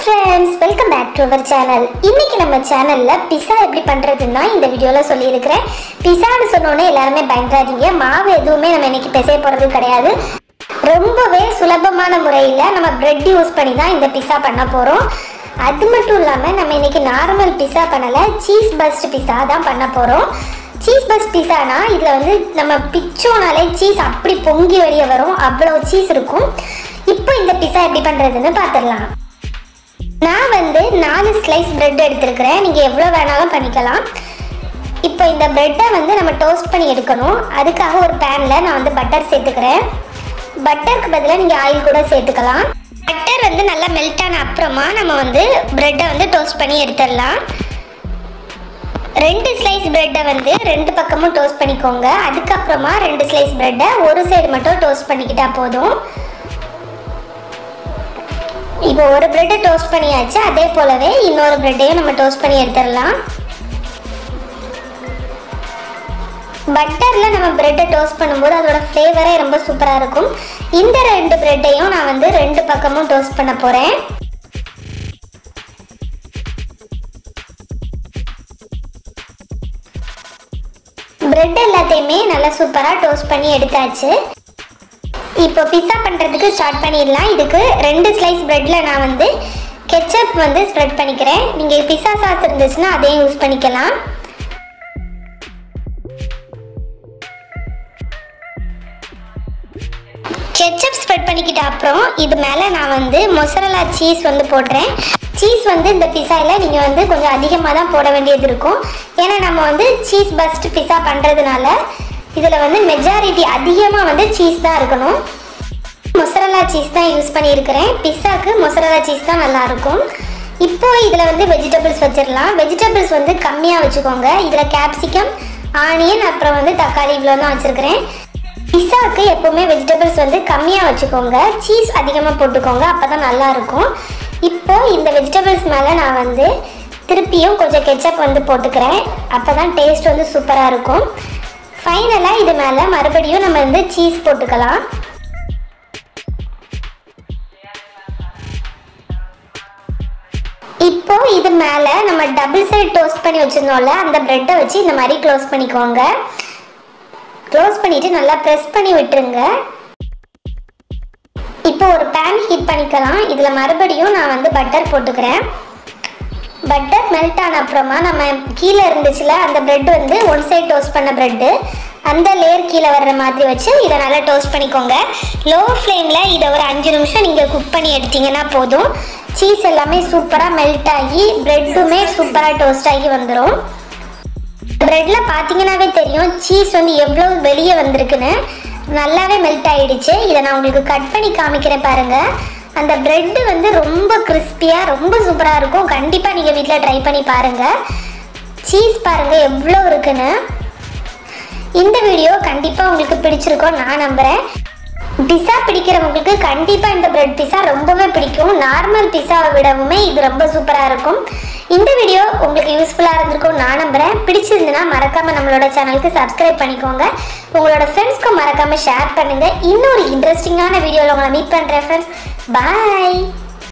friends welcome back to our channel இன்னைக்கு நம்ம சேனல்ல பிஸா எப்படி பண்றதுன்னு தான் இந்த வீடியோல சொல்லியிருக்கிறேன் பிஸான்னு சொன்னோன்னே எல்லாருமே பயந்துடாதீங்க மாவு எதுவுமே நம்ம இன்னைக்கு பிசைய போறது கிடையாது ரொம்பவே சுலபமான முறையில் நம்ம பிரெட் யூஸ் பண்ணி தான் இந்த பிஸா பண்ண போகிறோம் அது மட்டும் இல்லாமல் நம்ம இன்னைக்கு நார்மல் பிஸா பண்ணலை சீஸ் பஸ்ட் பிஸா தான் பண்ண போகிறோம் சீஸ் பஸ்ட் பிஸானா இதில் வந்து நம்ம பிச்சோனாலே சீஸ் அப்படி பொங்கி வெளியே வரும் அவ்வளோ சீஸ் இருக்கும் இப்போ இந்த பிஸா எப்படி பண்ணுறதுன்னு பார்த்துடலாம் நான் வந்து நாலு ஸ்லைஸ் பிரெட் எடுத்திருக்கிறேன் நீங்கள் எவ்வளோ வேணாலும் பண்ணிக்கலாம் இப்போ இந்த பிரெட்டை வந்து நம்ம டோஸ்ட் பண்ணி எடுக்கணும் அதுக்காக ஒரு பேனில் நான் வந்து பட்டர் சேர்த்துக்கிறேன் பட்டருக்கு பதிலாக நீங்கள் ஆயில் கூட சேர்த்துக்கலாம் பட்டர் வந்து நல்லா மெல்ட் ஆன அப்புறமா நம்ம வந்து பிரெட்டை வந்து டோஸ்ட் பண்ணி எடுத்துடலாம் ரெண்டு ஸ்லைஸ் பிரெட்டை வந்து ரெண்டு பக்கமும் டோஸ்ட் பண்ணிக்கோங்க அதுக்கப்புறமா ரெண்டு ஸ்லைஸ் பிரெட்டை ஒரு சைடு மட்டும் டோஸ்ட் பண்ணிக்கிட்டா போதும் இப்போ ஒரு பிரெட்டை டோஸ்ட் பண்ணியாச்சு அதே போலவே இன்னொரு பிரெட்டையும் நம்ம டோஸ்ட் பண்ணி எடுத்துடலாம் பட்டரில் நம்ம பிரெட்டை டோஸ்ட் பண்ணும்போது அதோட ஃப்ளேவரே ரொம்ப சூப்பராக இருக்கும் இந்த ரெண்டு பிரெட்டையும் நான் வந்து ரெண்டு பக்கமும் டோஸ்ட் பண்ண போகிறேன் பிரெட் எல்லாத்தையுமே நல்லா சூப்பராக டோஸ்ட் பண்ணி எடுத்தாச்சு இப்போ பிஸா பண்ணுறதுக்கு ஸ்டார்ட் பண்ணிடலாம் இதுக்கு ரெண்டு ஸ்லைஸ் பிரெட்டில் நான் வந்து கெச்சப் வந்து ஸ்ப்ரெட் பண்ணிக்கிறேன் நீங்கள் பிஸா சாஸ் இருந்துச்சுன்னா அதையும் யூஸ் பண்ணிக்கலாம் கெச்சப் ஸ்ப்ரெட் பண்ணிக்கிட்ட அப்புறம் இது மேலே நான் வந்து மொசரலா சீஸ் வந்து போடுறேன் சீஸ் வந்து இந்த பிஸாவில் நீங்கள் வந்து கொஞ்சம் அதிகமாக தான் போட வேண்டியது இருக்கும் ஏன்னா நம்ம வந்து சீஸ் பஸ்ட் பிஸா பண்ணுறதுனால இதில் வந்து மெஜாரிட்டி அதிகமாக வந்து சீஸ் தான் இருக்கணும் மொசரலா சீஸ் தான் யூஸ் பண்ணியிருக்கிறேன் பிஸாக்கு மொசரலா சீஸ் தான் நல்லாயிருக்கும் இப்போ இதில் வந்து வெஜிடபிள்ஸ் வச்சிடலாம் வெஜிடபிள்ஸ் வந்து கம்மியாக வச்சுக்கோங்க இதில் கேப்சிகம் ஆனியன் அப்புறம் வந்து தக்காளி இவ்வளோ தான் வச்சுருக்கிறேன் பிஸாக்கு எப்போவுமே வெஜிடபிள்ஸ் வந்து கம்மியாக வச்சுக்கோங்க சீஸ் அதிகமாக போட்டுக்கோங்க அப்போ தான் நல்லாயிருக்கும் இப்போ இந்த வெஜிடபிள்ஸ் மேலே நான் வந்து திருப்பியும் கொஞ்சம் கெச்சப் வந்து போட்டுக்கிறேன் அப்போ தான் டேஸ்ட் வந்து சூப்பராக இருக்கும் ஃபைனலாக இது மேலே மறுபடியும் நம்ம வந்து சீஸ் போட்டுக்கலாம் இப்போ இது மேலே நம்ம டபுள் சைட் டோஸ்ட் பண்ணி வச்சுருந்தோம்ல அந்த ப்ரெட்டை வச்சு இந்த மாதிரி க்ளோஸ் பண்ணிக்கோங்க க்ளோஸ் பண்ணிவிட்டு நல்லா ப்ரெஸ் பண்ணி விட்டுருங்க இப்போ ஒரு பேன் ஹீட் பண்ணிக்கலாம் இதில் மறுபடியும் நான் வந்து பட்டர் போட்டுக்கிறேன் பட்டர் மெல்ட் ஆன அப்புறமா நம்ம கீழே இருந்துச்சுல அந்த பிரெட் வந்து ஒன் சைட் டோஸ்ட் பண்ண பிரெட்டு அந்த லேயர் கீழே வர்ற மாதிரி வச்சு இதை நல்லா டோஸ்ட் பண்ணிக்கோங்க லோ ஃப்ளேமில் இதை ஒரு அஞ்சு நிமிஷம் நீங்கள் குக் பண்ணி எடுத்தீங்கன்னா போதும் சீஸ் எல்லாமே சூப்பராக மெல்ட் ஆகி ப்ரெட்டுமே சூப்பராக டோஸ்ட் ஆகி வந்துடும் ப்ரெட்ல பார்த்தீங்கன்னாவே தெரியும் சீஸ் வந்து எவ்வளோ வெளியே வந்திருக்குன்னு நல்லாவே மெல்ட் ஆயிடுச்சு இதை நான் உங்களுக்கு கட் பண்ணி காமிக்கிறேன் பாருங்க அந்த பிரெட் வந்து ரொம்ப கிறிஸ்பியாக ரொம்ப சூப்பராக இருக்கும் கண்டிப்பாக நீங்கள் வீட்டில் ட்ரை பண்ணி பாருங்கள் சீஸ் பாருங்கள் எவ்வளோ இருக்குன்னு இந்த வீடியோ கண்டிப்பாக உங்களுக்கு பிடிச்சிருக்கோம் நான் நம்புகிறேன் பிஸா பிடிக்கிறவங்களுக்கு கண்டிப்பாக இந்த பிரெட் பிஸா ரொம்பவே பிடிக்கும் நார்மல் பிஸாவை விடவுமே இது ரொம்ப சூப்பராக இருக்கும் இந்த வீடியோ உங்களுக்கு யூஸ்ஃபுல்லாக இருந்திருக்கும் நான் நம்புகிறேன் பிடிச்சிருந்துன்னா மறக்காமல் நம்மளோட சேனலுக்கு சப்ஸ்கிரைப் பண்ணிக்கோங்க உங்களோட ஃப்ரெண்ட்ஸ்க்கும் மறக்காமல் ஷேர் பண்ணுங்கள் இன்னொரு இன்ட்ரெஸ்டிங்கான வீடியோவில் உங்களை மீட் பண்ணுறேன் ஃப்ரெண்ட்ஸ் பாய்